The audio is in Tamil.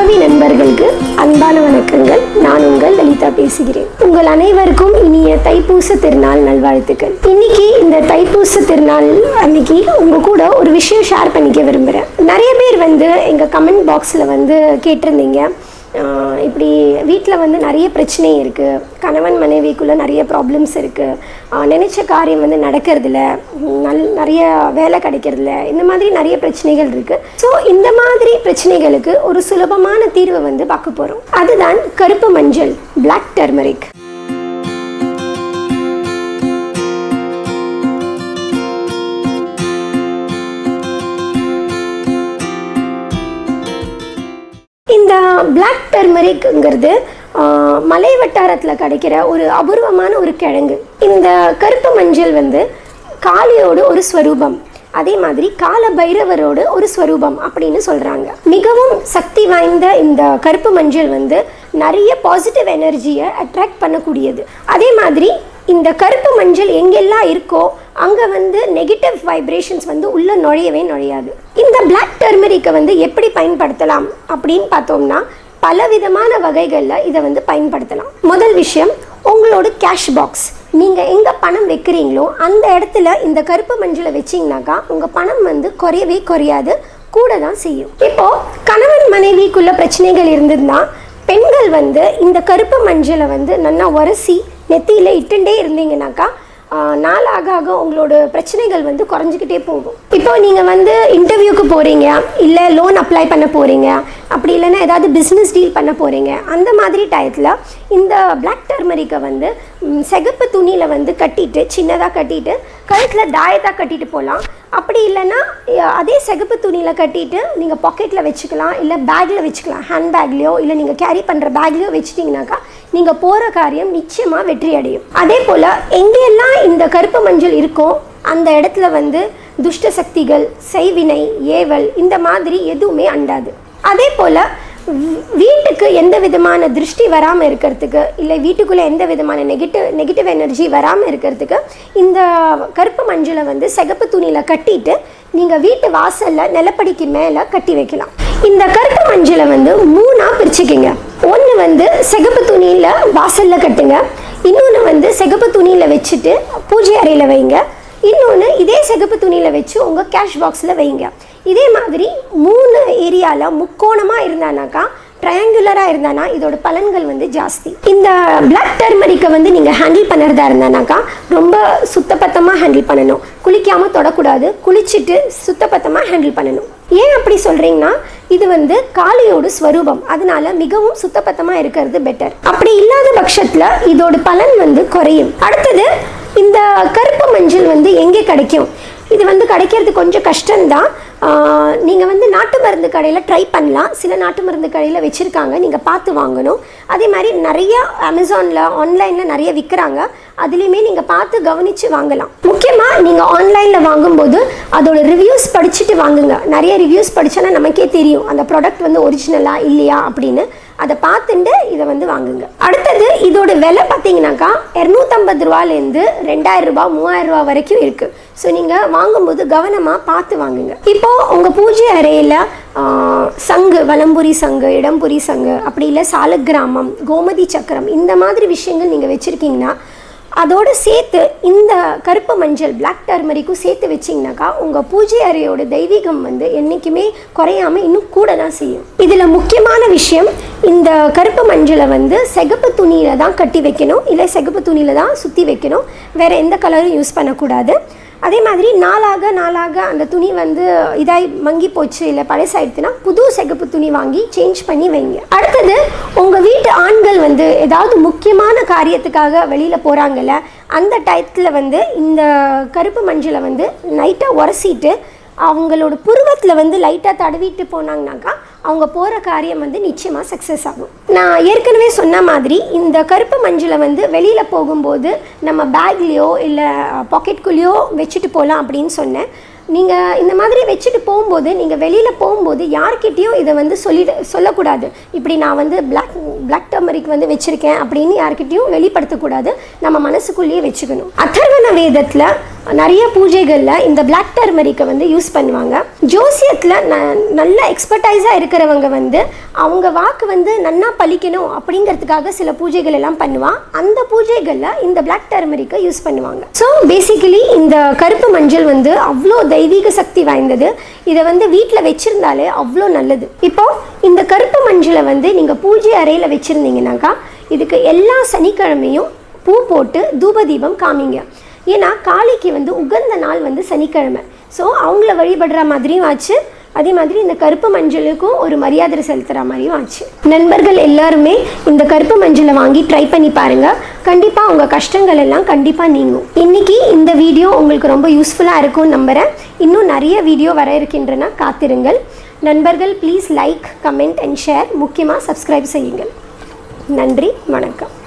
ஆவி நண்பர்களுக்கு அன்பான வணக்கங்கள் நான் உங்கள் லலிதா பேசுகிறேன் உங்கள் அனைவருக்கும் இனிய தைப்பூச திருநாள் நல்வாழ்த்துக்கள் இன்னைக்கு இந்த தைப்பூச திருநாள் அன்னைக்கு உங்க கூட ஒரு விஷயம் ஷேர் பண்ணிக்க விரும்புகிறேன் நிறைய பேர் வந்து எங்கள் கமெண்ட் பாக்ஸில் வந்து கேட்டிருந்தீங்க ஆஹ் இப்படி வீட்டில் வந்து நிறைய பிரச்சனை இருக்குது கணவன் மனைவிக்குள்ளே நிறைய ப்ராப்ளம்ஸ் இருக்குது நினச்ச காரியம் வந்து நடக்கிறதில்ல நல் நிறைய வேலை கிடைக்கிறதில்ல இந்த மாதிரி நிறைய பிரச்சனைகள் இருக்குது ஸோ இந்த மாதிரி பிரச்சனைகளுக்கு ஒரு சுலபமான தீர்வை வந்து பார்க்க போகிறோம் அதுதான் கருப்பு மஞ்சள் பிளாக் டர்மரிக் இந்த பிளாக் டர்மரிக்ங்கிறது மலை வட்டாரத்தில் கிடைக்கிற ஒரு அபூர்வமான ஒரு கிழங்கு இந்த கருப்பு மஞ்சள் வந்து காளியோட ஒரு ஸ்வரூபம் அதே மாதிரி கால பைரவரோட ஒரு ஸ்வரூபம் அப்படின்னு சொல்கிறாங்க மிகவும் சக்தி வாய்ந்த இந்த கருப்பு மஞ்சள் வந்து நிறைய பாசிட்டிவ் எனர்ஜியை அட்ராக்ட் பண்ணக்கூடியது அதே மாதிரி இந்த கருப்பு மஞ்சள் எங்கெல்லாம் இருக்கோ அங்கே வந்து நெகட்டிவ் வைப்ரேஷன்ஸ் வந்து உள்ள நுழையவே நுழையாது இந்த பிளாக் டர்மரிக்கை வந்து எப்படி பயன்படுத்தலாம் அப்படின்னு பார்த்தோம்னா பலவிதமான வகைகளில் இதை வந்து பயன்படுத்தலாம் முதல் விஷயம் உங்களோட கேஷ் பாக்ஸ் நீங்கள் எங்கே பணம் வைக்கிறீங்களோ அந்த இடத்துல இந்த கருப்பு மஞ்சளை வச்சிங்கனாக்கா உங்கள் பணம் வந்து குறையவே குறையாது கூட தான் செய்யும் இப்போது கணவன் மனைவிக்குள்ள பிரச்சனைகள் இருந்ததுன்னா பெண்கள் வந்து இந்த கருப்பு மஞ்சளை வந்து நல்லா உரசி நெத்தியில் இட்டுண்டே இருந்தீங்கனாக்கா ஆஹ், நாள் ஆக ஆக உங்களோட பிரச்சனைகள் வந்து குறைஞ்சிக்கிட்டே போகும் இப்போ நீங்கள் வந்து இன்டர்வியூக்கு போகிறீங்க இல்லை லோன் அப்ளை பண்ண போகிறீங்க அப்படி இல்லைன்னா ஏதாவது பிஸ்னஸ் டீல் பண்ண போகிறீங்க அந்த மாதிரி டயத்தில் இந்த பிளாக் டர்மரிக்கை வந்து ம், சிகப்பு துணியில் வந்து கட்டிட்டு சின்னதாக கட்டிட்டு கழுத்தில் தாயத்தாக கட்டிட்டு போகலாம் அப்படி இல்லைன்னா அஹ், அதே சிகப்பு துணியில் கட்டிட்டு நீங்கள் பாக்கெட்டில் வச்சுக்கலாம் இல்லை பேக்கில் வச்சுக்கலாம் ஹேண்ட் பேக்லேயோ இல்லை நீங்கள் கேரி பண்ணுற பேக்லேயோ வச்சிட்டிங்கனாக்கா நீங்கள் போகிற காரியம் நிச்சயமாக வெற்றி அடையும் அதே போல் எங்கெல்லாம் இந்த கருப்பு மஞ்சள் இருக்கோ அந்த இடத்துல வந்து துஷ்ட சக்திகள் செய்வினை ஏவல் இந்த மாதிரி எதுவுமே அண்டாது அதே போல் வீட்டுக்கு எந்த விதமான திருஷ்டி வராமல் இருக்கிறதுக்கு இல்லை வீட்டுக்குள்ளே எந்த விதமான நெகட்டிவ் நெகட்டிவ் எனர்ஜி வராமல் இருக்கிறதுக்கு இந்த கருப்பு மஞ்சளை வந்து சிகப்பு துணியில் கட்டிட்டு நீங்கள் வீட்டு வாசலில் நிலப்படிக்கு மேலே கட்டி வைக்கலாம் இந்த கருப்பு மஞ்சளை வந்து மூணாக பிரிச்சுக்கிங்க ஒன்று வந்து சிகப்பு துணியில் வாசலில் கட்டுங்க இன்னொன்று வந்து சிகப்பு துணியில் வச்சுட்டு பூஜை அறையில் வைங்க இன்னொன்று இதே சிகப்பு துணியில் வச்சு உங்கள் கேஷ் பாக்ஸில் வைங்க இதே மாதிரி மூணு ஏரியாவில் முக்கோணமாக இருந்தானாக்கா ட்ரையாங்குலராக இருந்தானா இதோட பலன்கள் வந்து ஜாஸ்தி இந்த பிளாக் டர்மரிக்கை வந்து நீங்கள் ஹேண்டில் பண்ணுறதா இருந்தானாக்கா ரொம்ப சுத்தபத்தமாக ஹேண்டில் பண்ணணும் குளிக்காமல் தொடக்கூடாது குளிச்சுட்டு சுத்தபத்தமாக ஹேண்டில் பண்ணணும் ஏன் அப்படி சொல்கிறீங்கன்னா இது வந்து காளியோட ஸ்வரூபம் அதனால மிகவும் சுத்தபத்தமாக இருக்கிறது பெட்டர் அப்படி இல்லாத பட்சத்தில் இதோட பலன் வந்து குறையும் அடுத்தது இந்த கருப்பு மஞ்சள் வந்து எங்கே கிடைக்கும் இது வந்து கிடைக்கிறது கொஞ்சம் கஷ்டம்தான் நீங்கள் வந்து நாட்டு மருந்து கடையில் ட்ரை பண்ணலாம் சில நாட்டு மருந்து கடையில் வச்சுருக்காங்க நீங்கள் பார்த்து வாங்கணும் அதே மாதிரி நிறைய அமேசானில் ஆன்லைனில் நிறைய விற்கிறாங்க அதுலேயுமே நீங்கள் பார்த்து கவனித்து வாங்கலாம் முக்கியமாக நீங்கள் ஆன்லைனில் வாங்கும்போது அதோட ரிவ்யூஸ் படிச்சுட்டு வாங்குங்க நிறைய ரிவ்யூஸ் படிச்சோன்னா நமக்கே தெரியும் அந்த ப்ராடக்ட் வந்து ஒரிஜினலா இல்லையா அப்படின்னு அதை பார்த்துட்டு இதை வந்து வாங்குங்க அடுத்தது இதோட விலை பார்த்தீங்கன்னாக்கா இரநூத்தம்பது ரூபாலேருந்து ரெண்டாயிரம் ரூபாய் மூவாயிரம் ரூபாய் வரைக்கும் இருக்குது ஸோ நீங்கள் வாங்கும்போது கவனமாக பார்த்து வாங்குங்க இப்போது உங்கள் பூஜை அறையில் சங்கு வலம்புரி சங்கு இடம்புரி சங்கு அப்படி இல்லை சாலக்கிராமம் கோமதி சக்கரம் இந்த மாதிரி விஷயங்கள் நீங்கள் வச்சுருக்கீங்கன்னா அதோட சேர்த்து இந்த கருப்பு மஞ்சள் பிளாக் டர்மரிக்கும் சேர்த்து வச்சிங்கனாக்கா உங்கள் பூஜை அறையோட தெய்வீகம் வந்து என்றைக்குமே குறையாம இன்னும் கூட தான் செய்யும் இதில் முக்கியமான விஷயம் இந்த கருப்பு மஞ்சளை வந்து சிகப்பு துணியில் தான் கட்டி வைக்கணும் இல்லை சிகப்பு துணியில் தான் சுற்றி வைக்கணும் வேறு எந்த கலரும் யூஸ் பண்ணக்கூடாது அதே மாதிரி நாளாக நாளாக அந்த துணி வந்து இதாய் மங்கி போச்சு இல்லை பழசாயிடுச்சுன்னா புது சிகப்பு துணி வாங்கி சேஞ்ச் பண்ணி வைங்க அடுத்தது உங்கள் வீட்டு ஆண்கள் வந்து ஏதாவது முக்கியமான காரியத்துக்காக வெளியில் போகிறாங்கல்ல அந்த டயத்தில் வந்து இந்த கருப்பு மஞ்சளை வந்து நைட்டாக உரசிட்டு அவங்களோட புருவத்தில் வந்து லைட்டாக தடவிட்டு போனாங்கனாக்கா அவங்க போகிற காரியம் வந்து நிச்சயமாக சக்ஸஸ் ஆகும் நான் ஏற்கனவே சொன்ன மாதிரி இந்த கருப்பு மஞ்சளை வந்து வெளியில் போகும்போது நம்ம பேக்லேயோ இல்லை பாக்கெட்குள்ளேயோ வச்சுட்டு போகலாம் அப்படின்னு சொன்னேன் நீங்கள் இந்த மாதிரி வச்சுட்டு போகும்போது நீங்கள் வெளியில் போகும்போது யார்கிட்டயும் இதை வந்து சொல்லிட சொல்லக்கூடாது இப்படி நான் வந்து பிளாக் பிளாக் டர்மரிக் வந்து வச்சுருக்கேன் அப்படின்னு யார்கிட்டயும் வெளிப்படுத்தக்கூடாது நம்ம மனசுக்குள்ளேயே வச்சுக்கணும் அதர்வன வேதத்தில் நிறைய பூஜைகளில் இந்த பிளாக் டர்மரிக்கை வந்து யூஸ் பண்ணுவாங்க ஜோசியத்தில் ந நல்ல எக்ஸ்பர்டைஸாக இருக்கிறவங்க வந்து அவங்க வாக்கு வந்து நன்னா பலிக்கணும் அப்படிங்கிறதுக்காக சில பூஜைகள் எல்லாம் பண்ணுவான் அந்த பூஜைகளில் இந்த பிளாக் டர்மரிக்கை யூஸ் பண்ணுவாங்க ஸோ பேசிக்கலி இந்த கருப்பு மஞ்சள் வந்து அவ்வளோ தெய்வீக சக்தி வாய்ந்தது இதை வந்து வீட்டில் வச்சிருந்தாலே அவ்வளோ நல்லது இப்போ இந்த கருப்பு மஞ்சளை வந்து நீங்கள் பூஜை அறையில் வச்சுருந்தீங்கன்னாக்கா இதுக்கு எல்லா சனிக்கிழமையும் பூ போட்டு தூபதீபம் காமிங்க ஏன்னா காளிக்கு வந்து உகந்த நாள் வந்து சனிக்கிழமை ஸோ அவங்கள வழிபடுற மாதிரியும் ஆச்சு அதே மாதிரி இந்த கருப்பு மஞ்சளுக்கும் ஒரு மரியாதை செலுத்துகிற மாதிரியும் ஆச்சு நண்பர்கள் எல்லாருமே இந்த கருப்பு மஞ்சளை வாங்கி ட்ரை பண்ணி பாருங்க கண்டிப்பாக உங்கள் கஷ்டங்கள் எல்லாம் கண்டிப்பாக நீங்கும் இன்னைக்கு இந்த வீடியோ உங்களுக்கு ரொம்ப யூஸ்ஃபுல்லாக இருக்கும்னு நம்புகிறேன் இன்னும் நிறைய வீடியோ வர இருக்கின்றன காத்திருங்கள் நண்பர்கள் please like comment and share முக்கியமாக சப்ஸ்கிரைப் செய்யுங்கள் நன்றி வணக்கம்